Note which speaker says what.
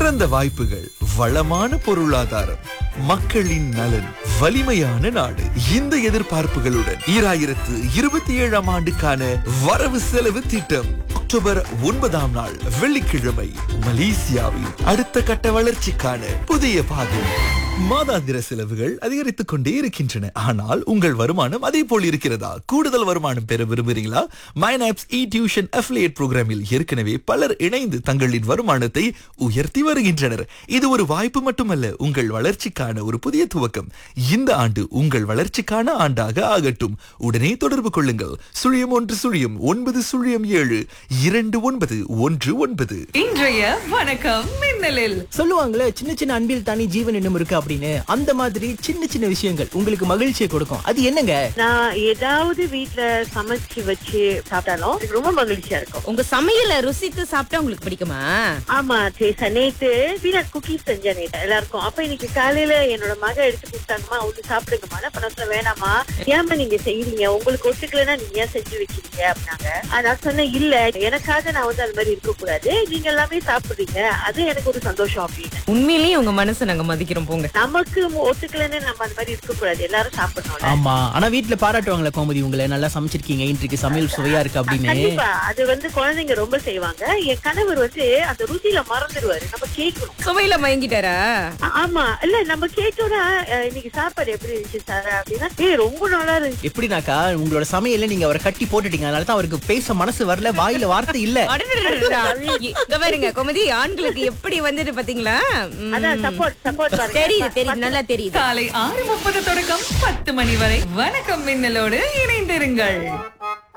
Speaker 1: சிறந்த வாய்ப்புகள் வளமான பொருளாதாரம் மக்களின் நலன் வலிமையான நாடு இந்த எதிர்பார்ப்புகளுடன் ஈராயிரத்து இருபத்தி ஏழாம் ஆண்டுக்கான வரவு செலவு திட்டம் அக்டோபர் ஒன்பதாம் நாள் வெள்ளிக்கிழமை மலேசியாவின் அடுத்த கட்ட வளர்ச்சிக்கான புதிய பாதை மாதாந்திர செலவுகள் அதிகரித்துக் கொண்டே இருக்கின்றன ஆனால் உங்கள் வருமானம் அதே போல் இருக்கிறதா கூடுதல் வருமானம் பெற விரும்புகிறீங்களா மைனாப்ஸ் இ டியூஷன் அஃபிலியேட் புரோகிராமில் ஏற்கனவே பலர் இணைந்து தங்களின் வருமானத்தை உயர்த்தி வருகின்றனர் இது ஒரு வாய்ப்பு மட்டுமல்ல உங்கள் வளர்ச்சிக்கான ஒரு புதிய துவக்கம் இந்த ஆண்டு உங்கள் வளர்ச்சிக்கான ஆண்டாக ஆகட்டும் உடனே தொடர்பு கொள்ளுங்கள் சுழியம் ஒன்று சுழியம் ஒன்பது சுழியம் ஏழு இரண்டு ஒன்பது ஒன்று ஒன்பது
Speaker 2: இன்றைய வணக்கம் மின்னலில்
Speaker 3: சொல்லுவாங்களே சின்ன சின்ன அன்பில் தானே ஜீவன் இன்னும் இருக்கு அப்படின்னு அந்த மாதிரி சின்ன சின்ன விஷயங்கள் உங்களுக்கு மகிழ்ச்சியை கொடுக்கும் அது என்னங்க
Speaker 4: நான் ஏதாவது வீட்ல சமைச்சு வச்சு சாப்பிட்டாலும் எனக்கு ரொம்ப மகிழ்ச்சியா இருக்கும்
Speaker 5: உங்க சமையல ருசித்து சாப்பிட்டா உங்களுக்கு பிடிக்குமா
Speaker 4: ஆமா சரி சார் நேத்து பீனட் குக்கீஸ் செஞ்சேன் நேத்து எல்லாருக்கும் அப்ப இன்னைக்கு காலையில என்னோட மக எடுத்து கொடுத்தாங்கம்மா அவங்க சாப்பிடுங்கம்மா நான் பண்ண சொல்ல வேணாமா ஏமா நீங்க செய்யறீங்க உங்களுக்கு ஒத்துக்கலைன்னா நீங்க ஏன் செஞ்சு வச்சிருக்கீங்க அப்படின்னாங்க ஆஹ் நான் சொன்னேன் இல்ல எனக்காக நான் வந்து அது மாதிரி இருக்க கூடாது நீங்க எல்லாமே சாப்பிடுறீங்க அது எனக்கு ஒரு சந்தோஷம் அப்படின்னு
Speaker 5: உண்மையிலேயே உங்க மனசை நாங்க மதிக்கிறோம் போங்க
Speaker 4: நமக்கு ஒத்துக்கலைன்னு நம்ம அந்த மாதிரி இருக்க கூடாது எல்லாரும் சாப்பிடணும்
Speaker 3: ஆமா ஆனா வீட்ல பாராட்டுவாங்களே கோமதி உங்களை நல்லா சமைச்சிருக்கீங்க இன்றைக்கு சமையல் சுவையா இருக்கு அப்படின்னு
Speaker 4: கண்டிப்பா அது வந்து குழந்தைங்க ரொம்ப செய்வாங்க என் கணவர் வந்து அந்த ருசியில மறந்துடுவாரு நம்ம கேட்கணும்
Speaker 5: சுவையில மயங்கிட்டாரா
Speaker 4: ஆ- ஆமா இல்ல நம்ம கேட்டோம்னா அஹ், இன்னைக்கு சாப்பாடு எப்படி இருந்துச்சு சார் அப்படின்னா ஏய் ரொம்ப நல்லா இருந்துச்சு
Speaker 3: எப்படினாக்கா உங்களோட சமையல்ல நீங்க அவரை கட்டி போட்டுட்டீங்க அதனால தான் அவருக்கு பேச மனசு வரல வாயில வார்த்தை இல்ல
Speaker 5: அடடடடடா. இங்க பாருங்க கோமதி ஆண்களுக்கு எப்படி வந்துட்டு பாத்தீங்களா ம்.
Speaker 4: அதான் சப்போர்ட் சப்போர்ட்
Speaker 5: தெரியுது தெரியுது நல்லா தெரியுது
Speaker 2: காலை ஆறு முப்பது தொடக்கம் பத்து மணி வரை வணக்கம் மின்னலோடு இணைந்திருங்கள்